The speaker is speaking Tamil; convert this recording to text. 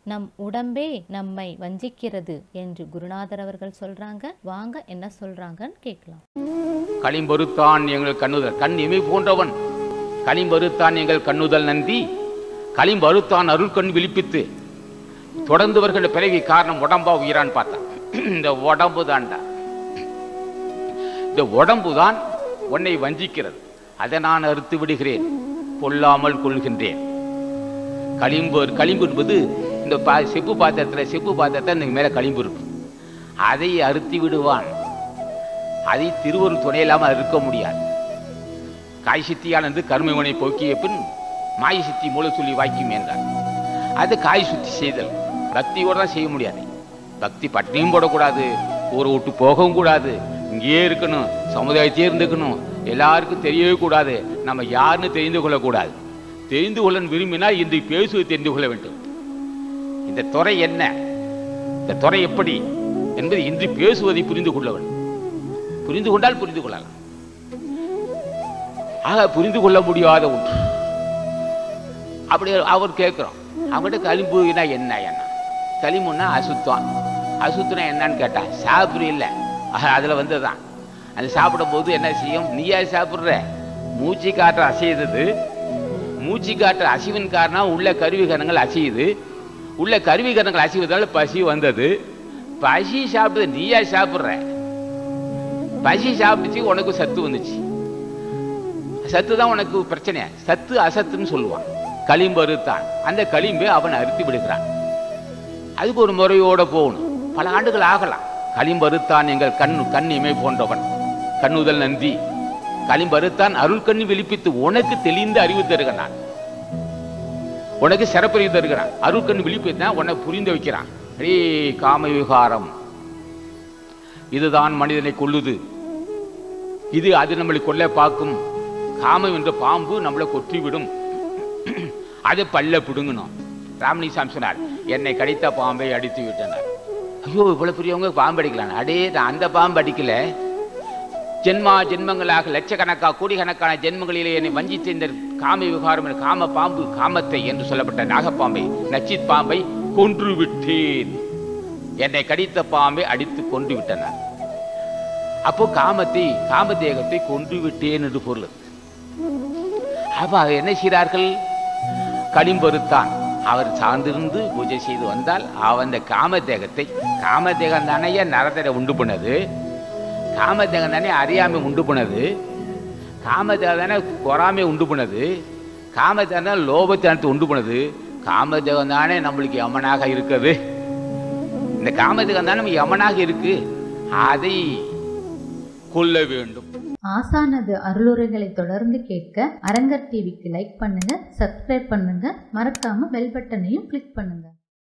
நம் உடம்பே நம்மை வஞ்சிக்கிறது என்று குருநாதர் அவர்கள் சொல்றாங்க வாங்க என்ன சொல்றாங்கன்னு கேட்கலாம் களிம்பொருத்தான் எங்கள் கண்ணுதல் கண் இமை போன்றவன் களிம்பொருத்தான் எங்கள் கண்ணுதல் நந்தி களிம்பருத்தான் அருள் கண் விழிப்பித்து தொடர்ந்து வருகின்ற பிறவி காரணம் உடம்பா உயிரான்னு பார்த்தான் இந்த உடம்பு தான்டா இந்த உடம்பு தான் உன்னை வஞ்சிக்கிறது அதை நான் அறுத்து விடுகிறேன் கொல்லாமல் கொள்கின்றேன் களிம்பு களிம்பு என்பது இந்த பா செப்பு பாத்திரத்தில் செப்பு பாத்திரத்தில் இந்த மேலே களிம்பு இருக்கும் அதை அறுத்தி விடுவான் அதை திருவருள் துணை இல்லாமல் இருக்க முடியாது காய் சித்தியானது கருமைவனை போக்கிய பின் மாய சித்தி மூல சொல்லி வாக்கியம் என்றார் அது காய் சுத்தி செய்தல் பக்தியோட தான் செய்ய முடியாது பக்தி பட்டினியும் போடக்கூடாது ஊரை விட்டு போகவும் கூடாது இங்கேயே இருக்கணும் சமுதாயத்தையே இருந்துக்கணும் எல்லாருக்கும் தெரியவே கூடாது நம்ம யாருன்னு தெரிந்து கொள்ளக்கூடாது தெரிந்து கொள்ள விரும்பினால் இன்று பேசுவது தெரிந்து கொள்ள வேண்டும் இந்த துறை என்ன இந்த துறை எப்படி என்பது இன்று பேசுவதை புரிந்து கொள்ள வேண்டும் புரிந்து கொண்டால் புரிந்து கொள்ளலாம் ஆக புரிந்து கொள்ள முடியாத ஒன்று அப்படி அவர் கேட்குறோம் அவங்ககிட்ட களிம்புனா என்ன என்ன களிம்புன்னா அசுத்தம் அசுத்தம் என்னன்னு கேட்டா சாப்பிடு இல்லை அதில் வந்து தான் அது சாப்பிடும்போது என்ன செய்யும் நீயா சாப்பிட்ற மூச்சு காற்று அசையுது மூச்சு காற்று அசைவின் காரணம் உள்ள கருவிகரணங்கள் அசையுது உள்ள கருவிகரணங்கள் அசைவதால் பசி வந்தது பசி சாப்பிட்டது நீயா சாப்பிட்ற பசி சாப்பிட்டுச்சு உனக்கு சத்து வந்துச்சு சத்து தான் உனக்கு பிரச்சனை சத்து அசத்துன்னு சொல்லுவான் களிம்பு அறுத்தான் அந்த களிம்பை அவன் அறுத்து விடுகிறான் அதுக்கு ஒரு முறையோட போகணும் பல ஆண்டுகள் ஆகலாம் களிம்பு அறுத்தான் எங்கள் கண் கண் இமை போன்றவன் கண்ணுதல் நந்தி களிம்பு அறுத்தான் அருள் கண்ணி விழிப்பித்து உனக்கு தெளிந்த அறிவு தருகிறான் உனக்கு சிறப்பறிவு தருகிறான் அருள் கண் விழிப்பித்தான் உன்னை புரிந்து வைக்கிறான் ரே காம விகாரம் இதுதான் மனிதனை கொல்லுது இது அது நம்மளை கொல்ல பார்க்கும் காமம் என்ற பாம்பு நம்மளை கொற்றிவிடும் அதை பல்ல பிடுங்கணும் ராமலிசாமி சொன்னார் என்னை கடித்த பாம்பை அடித்து விட்டனர் ஐயோ இவ்வளவு பெரியவங்க பாம்பு அடிக்கலாம் அடே நான் அந்த பாம்பு அடிக்கல ஜென்மா ஜென்மங்களாக லட்சக்கணக்காக கோடிக்கணக்கான ஜென்மங்களிலே என்னை வஞ்சித்த இந்த காம விகாரம் என்ற காம பாம்பு காமத்தை என்று சொல்லப்பட்ட நாகப்பாம்பை நச்சித் பாம்பை கொன்று விட்டேன் என்னை கடித்த பாம்பை அடித்து கொன்று விட்டனர் அப்போ காமத்தை காமதேகத்தை கொன்று விட்டேன் என்று பொருள் அப்ப என்ன செய்கிறார்கள் களிம்பருத்தான் அவர் சார்ந்திருந்து பூஜை செய்து வந்தால் அவன் அந்த காமதேகத்தை காமதேகம் தானே நரதரை உண்டு பண்ணது காமதேகம் தானே அறியாமை உண்டு பண்ணது காமதேகம் தானே பொறாமை உண்டு பண்ணது காமதேகம் தானே லோபத்தை உண்டு பண்ணது காமதேகம் தானே நம்மளுக்கு யமனாக இருக்குது இந்த காமதேகம் தானே நம்ம யமனாக இருக்கு அதை கொல்ல வேண்டும் ஆசானது அருளுரைகளை தொடர்ந்து கேட்க அரங்கர் டிவிக்கு லைக் பண்ணுங்க சப்ஸ்கிரைப் பண்ணுங்க மறக்காம பெல் பட்டனையும் கிளிக் பண்ணுங்க